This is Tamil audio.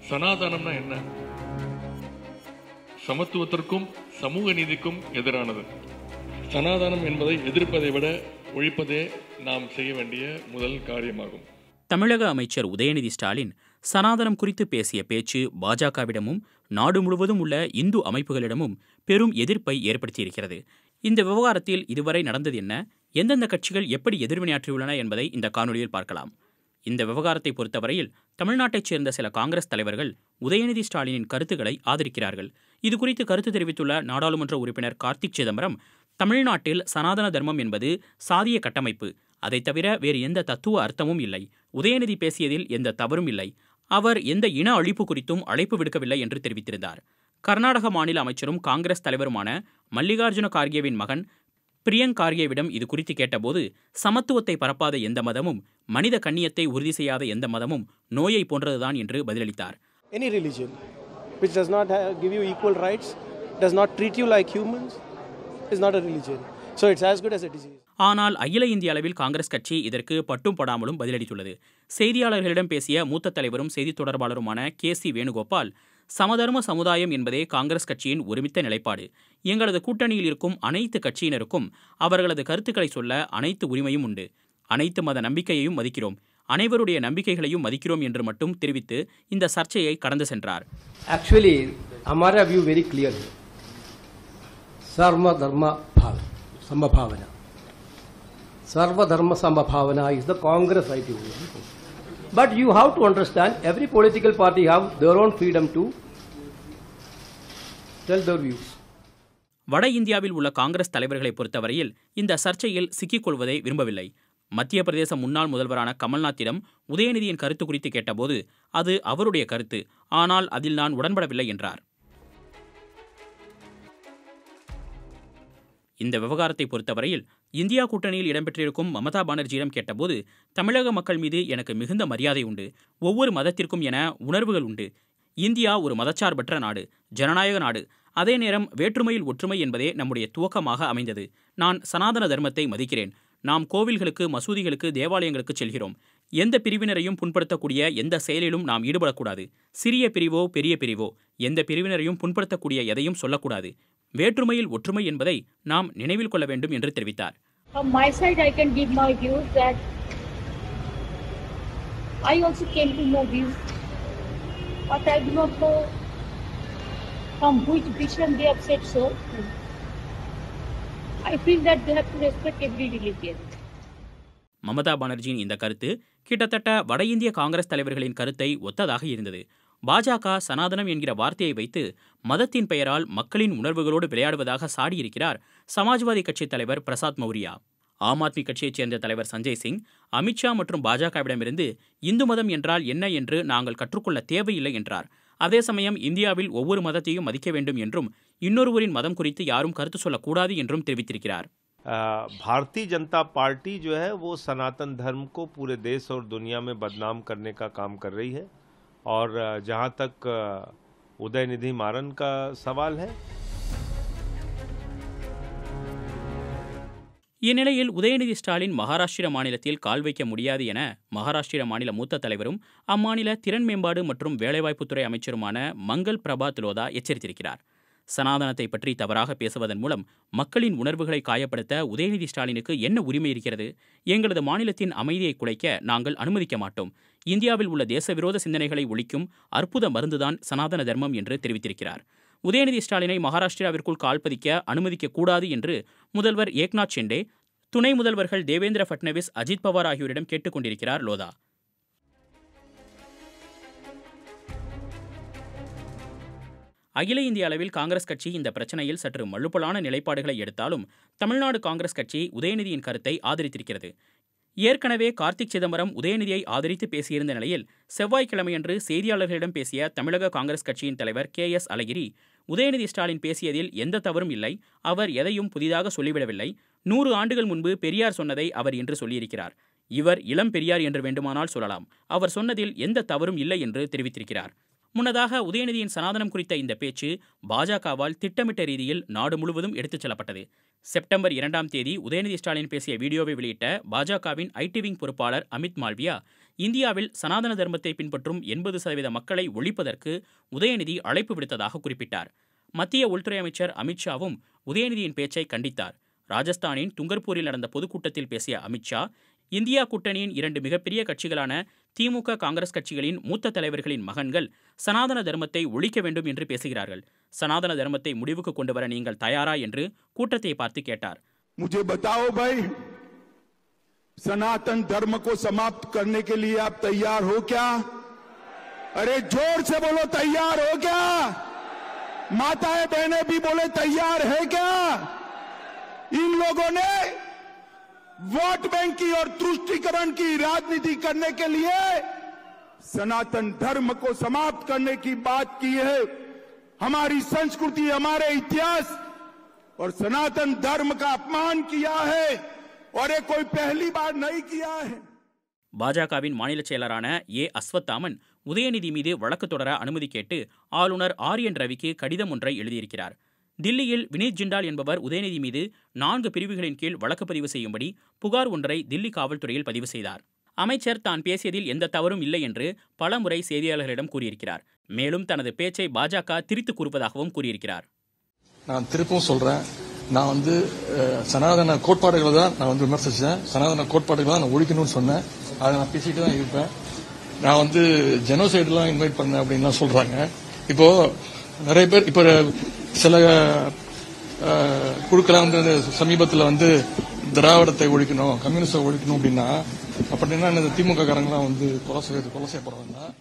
சனாதனம்னா என்ன சமத்துவத்திற்கும் சமூக நீதிக்கும் எதிரானது சனாதனம் என்பதை எதிர்ப்பதை விட ஒழிப்பதே நாம் செய்ய வேண்டிய முதல் காரியமாகும் தமிழக அமைச்சர் உதயநிதி ஸ்டாலின் சனாதனம் குறித்து பேசிய பேச்சு பாஜகவிடமும் நாடு முழுவதும் உள்ள இந்து அமைப்புகளிடமும் பெரும் எதிர்ப்பை ஏற்படுத்தியிருக்கிறது இந்த விவகாரத்தில் இதுவரை நடந்தது என்ன எந்தெந்த கட்சிகள் எப்படி எதிர்வினையாற்றியுள்ளன என்பதை இந்த காணொலியில் பார்க்கலாம் இந்த விவகாரத்தை பொறுத்தவரையில் தமிழ்நாட்டைச் சேர்ந்த சில காங்கிரஸ் தலைவர்கள் உதயநிதி ஸ்டாலினின் கருத்துக்களை ஆதரிக்கிறார்கள் இது குறித்து கருத்து தெரிவித்துள்ள நாடாளுமன்ற உறுப்பினர் கார்த்திக் சிதம்பரம் தமிழ்நாட்டில் சனாதன தர்மம் என்பது சாதிய கட்டமைப்பு அதைத் தவிர வேறு எந்த தத்துவ அர்த்தமும் இல்லை உதயநிதி பேசியதில் எந்த தவறும் இல்லை அவர் எந்த இன அழிப்பு குறித்தும் அழைப்பு விடுக்கவில்லை என்று தெரிவித்திருந்தார் கர்நாடக மாநில அமைச்சரும் காங்கிரஸ் தலைவருமான மல்லிகார்ஜுன கார்கேவின் மகன் பிரியங்க் கார்கேவிடம் இது குறித்து கேட்டபோது சமத்துவத்தை பரப்பாத எந்த மதமும் மனித கண்ணியத்தை உறுதி செய்யாத எந்த மதமும் நோயை போன்றதுதான் என்று பதிலளித்தார் any religion which does not have, give you equal rights, does not treat you like humans, is not a religion. So it's as good as a disease. ஆனால் அகில இந்திய அளவில் காங்கிரஸ் கட்சி இதற்கு பட்டும் படாமலும் பதிலளித்துள்ளது செய்தியாளர்களிடம் பேசிய மூத்த தலைவரும் செய்தித் தொடர்பாளருமான கே சி வேணுகோபால் சமதர்ம சமுதாயம் என்பதே காங்கிரஸ் கட்சியின் ஒருமித்த நிலைப்பாடு எங்களது கூட்டணியில் இருக்கும் அனைத்து கட்சியினருக்கும் அவர்களது கருத்துக்களை சொல்ல அனைத்து உரிமையும் உண்டு அனைத்து மத நம்பிக்கையையும் மதிக்கிறோம் அனைவருடைய நம்பிக்கைகளையும் மதிக்கிறோம் என்று மட்டும் தெரிவித்து இந்த சர்ச்சையை கடந்து சென்றார் Actually, हमारा व्यू वेरी क्लियर है सर्व धर्म भाव संभावना सर्वधर्म संभावना is the Congress ideology. But you have to understand every political party have their own freedom to tell their views. வட இந்தியாவில் உள்ள காங்கிரஸ் தலைவர்களை பொறுத்தவரையில் இந்த சர்ச்சையில் சிக்கிக்கொள்வதை விரும்பவில்லை மத்திய பிரதேச முன்னாள் முதல்வரான கமல்நாத்திடம் உதயநிதியின் கருத்து குறித்து கேட்டபோது அது அவருடைய கருத்து ஆனால் அதில் நான் உடன்படவில்லை என்றார் இந்த விவகாரத்தை பொறுத்தவரையில் இந்தியா கூட்டணியில் இடம்பெற்றிருக்கும் மமதா பானர்ஜியிடம் கேட்டபோது தமிழக மக்கள் மீது எனக்கு மிகுந்த மரியாதை உண்டு ஒவ்வொரு மதத்திற்கும் என உணர்வுகள் உண்டு இந்தியா ஒரு மதச்சார்பற்ற நாடு ஜனநாயக நாடு அதே நேரம் வேற்றுமையில் ஒற்றுமை என்பதே நம்முடைய துவக்கமாக அமைந்தது நான் சனாதன தர்மத்தை மதிக்கிறேன் நாம் கோவில்களுக்கு மசூதிகளுக்கு தேவாலயங்களுக்கு செல்கிறோம் எந்த பிரிவினரையும் புண்படுத்தக்கூடிய எந்த செயலிலும் நாம் ஈடுபடக்கூடாது சிறிய பிரிவோ பெரிய பிரிவோ எந்த பிரிவினரையும் புண்படுத்தக்கூடிய எதையும் சொல்லக்கூடாது வேற்றுமையில் ஒற்றுமை என்பதை நாம் நினைவில் கொள்ள வேண்டும் என்று தெரிவித்தார் From my side, I can give my views that I also came to know this, but I do not know from which vision they have said so. I feel that they have to respect every religion. Mamata பானர்ஜியின் இந்த கருத்து கிட்டத்தட்ட வட இந்திய காங்கிரஸ் தலைவர்களின் கருத்தை ஒத்ததாக இருந்தது பாஜக சனாதனம் என்கிற வார்த்தையை வைத்து மதத்தின் பெயரால் மக்களின் உணர்வுகளோடு விளையாடுவதாக சாடியிருக்கிறார் சமாஜ்வாதி கட்சித் தலைவர் பிரசாத் மௌரியா ஆம் ஆத்மி கட்சியைச் சேர்ந்த தலைவர் சஞ்சய் சிங் அமித்ஷா மற்றும் பாஜகவிடமிருந்து இந்து மதம் என்றால் என்ன என்று நாங்கள் கற்றுக்கொள்ள தேவையில்லை என்றார் அதே சமயம் இந்தியாவில் ஒவ்வொரு மதத்தையும் மதிக்க வேண்டும் என்றும் இன்னொருவரின் மதம் குறித்து யாரும் கருத்து சொல்லக்கூடாது என்றும் தெரிவித்திருக்கிறார் अ, भारतीय जनता पार्टी जो है वो सनातन धर्म को पूरे देश और दुनिया में बदनाम करने का काम कर रही है और अ, जहाँ तक अ, उदयनिधि मारन का सवाल है இந்நிலையில் உதயநிதி ஸ்டாலின் மகாராஷ்டிர மாநிலத்தில் கால் வைக்க முடியாது என மகாராஷ்டிர மாநில மூத்த தலைவரும் அம்மாநில திறன் மேம்பாடு மற்றும் வேலைவாய்ப்புத்துறை அமைச்சருமான மங்கள் பிரபாத் லோதா எச்சரித்திருக்கிறார் சனாதனத்தை பற்றி தவறாக பேசுவதன் மூலம் மக்களின் உணர்வுகளை காயப்படுத்த உதயநிதி ஸ்டாலினுக்கு என்ன உரிமை இருக்கிறது எங்களது மாநிலத்தின் அமைதியை குலைக்க நாங்கள் அனுமதிக்க மாட்டோம் இந்தியாவில் உள்ள தேசவிரோத சிந்தனைகளை ஒழிக்கும் அற்புத மருந்துதான் சனாதன தர்மம் என்று தெரிவித்திருக்கிறார் உதயநிதி ஸ்டாலினை மகாராஷ்டிராவிற்குள் கால்பதிக்க அனுமதிக்க கூடாது என்று முதல்வர் ஏக்நாத் ஷிண்டே துணை முதல்வர்கள் தேவேந்திர ஃபட்னவிஸ் அஜித் பவார் ஆகியோரிடம் கேட்டுக் கொண்டிருக்கிறார் லோதா அகில இந்திய அளவில் காங்கிரஸ் கட்சி இந்த பிரச்சனையில் சற்று மழுப்பலான நிலைப்பாடுகளை எடுத்தாலும் தமிழ்நாடு காங்கிரஸ் கட்சி உதயநிதியின் கருத்தை ஆதரித்திருக்கிறது ஏற்கனவே கார்த்திக் சிதம்பரம் உதயநிதியை ஆதரித்து பேசியிருந்த நிலையில் செவ்வாய்க்கிழமையன்று செய்தியாளர்களிடம் பேசிய தமிழக காங்கிரஸ் கட்சியின் தலைவர் கே எஸ் அழகிரி உதயநிதி ஸ்டாலின் பேசியதில் எந்த தவறும் இல்லை அவர் எதையும் புதிதாக சொல்லிவிடவில்லை நூறு ஆண்டுகள் முன்பு பெரியார் சொன்னதை அவர் இன்று சொல்லியிருக்கிறார் இவர் இளம் பெரியார் என்று வேண்டுமானால் சொல்லலாம் அவர் சொன்னதில் எந்த தவறும் இல்லை என்று தெரிவித்திருக்கிறார் முன்னதாக உதயநிதியின் சனாதனம் குறித்த இந்த பேச்சு பாஜகவால் திட்டமிட்ட ரீதியில் நாடு முழுவதும் எடுத்துச் செல்லப்பட்டது செப்டம்பர் இரண்டாம் தேதி உதயநிதி ஸ்டாலின் பேசிய வீடியோவை வெளியிட்ட பாஜகவின் ஐடி விங் பொறுப்பாளர் அமித் மால்வியா இந்தியாவில் சனாதன தர்மத்தை பின்பற்றும் எண்பது சதவீத மக்களை ஒழிப்பதற்கு உதயநிதி அழைப்பு விடுத்ததாக குறிப்பிட்டார் மத்திய உள்துறை அமைச்சர் அமித்ஷாவும் உதயநிதியின் பேச்சை கண்டித்தார் ராஜஸ்தானின் துங்கர்பூரில் நடந்த பொதுக்கூட்டத்தில் பேசிய அமித்ஷா இந்தியா கூட்டணியின் இரண்டு மிகப்பெரிய கட்சிகளான திமுக காங்கிரஸ் கட்சிகளின் மூத்த தலைவர்களின் மகன்கள் சனாதன தர்மத்தை ஒழிக்க வேண்டும் என்று பேசுகிறார்கள் சனாதன தர்மத்தை முடிவுக்கு கொண்டு வர நீங்கள் தயாரா என்று கூட்டத்தை பார்த்து கேட்டார் मुझे बताओ भाई सनातन धर्म को समाप्त करने के लिए आप तैयार हो क्या अरे जोर से बोलो तैयार हो क्या माताएं बहनें भी बोले तैयार है क्या इन लोगों ने वोट बैंक की और तुष्टिकरण की राजनीति करने के लिए सनातन धर्म को समाप्त करने की बात की है हमारी संस्कृति हमारे इतिहास और सनातन धर्म का अपमान किया है और ये कोई पहली बार नहीं किया है பாஜகவின் மாநில செயலரான ஏ அஸ்வத்தாமன் உதயநிதி மீது வழக்கு தொடர அனுமதி கேட்டு ஆளுநர் ஆர் என் ரவிக்கு கடிதம் ஒன்றை எழுதியிருக்கிறார் தில்லியில் வினீத் ஜிண்டால் என்பவர் உதயநிதி மீது நான்கு பிரிவுகளின் கீழ் வழக்கு பதிவு செய்யும்படி புகார் ஒன்றை தில்லி காவல்துறையில் பதிவு செய்தார் அமைச்சர் தான் பேசியதில் எந்த தவறும் இல்லை என்று பலமுறை செய்தியாளர்களிடம் கூறியிருக்கிறார் மேலும் தனது பேச்சை பாஜக திரித்து கூறுவதாகவும் கூறியிருக்கிறார் நான் திருப்பவும் சொல்றேன் நான் வந்து அஹ், சனாதன கோட்பாடுகளை தான் நான் வந்து விமர்சிச்சேன் சனாதன கோட்பாடுகளை தான் நான் ஒழிக்கணும்னு சொன்னேன் அதை நான் பேசிட்டு தான் இருப்பேன் நான் வந்து ஜெனோசைடுலாம் இன்வைட் பண்ணேன் அப்படின்லாம் சொல்றாங்க இப்போ நிறைய பேர் இப்போ சில அஹ், குழுக்கெல்லாம் வந்து சமீபத்தில் வந்து திராவிடத்தை ஒழிக்கணும் கம்யூனிஸ்டை ஒழிக்கணும் அப்படின்னா அப்படின்னா இந்த திமுக காரங்களாம் வந்து கொலை செய்ய கொலை செய்யப்படுறாங்கன்னா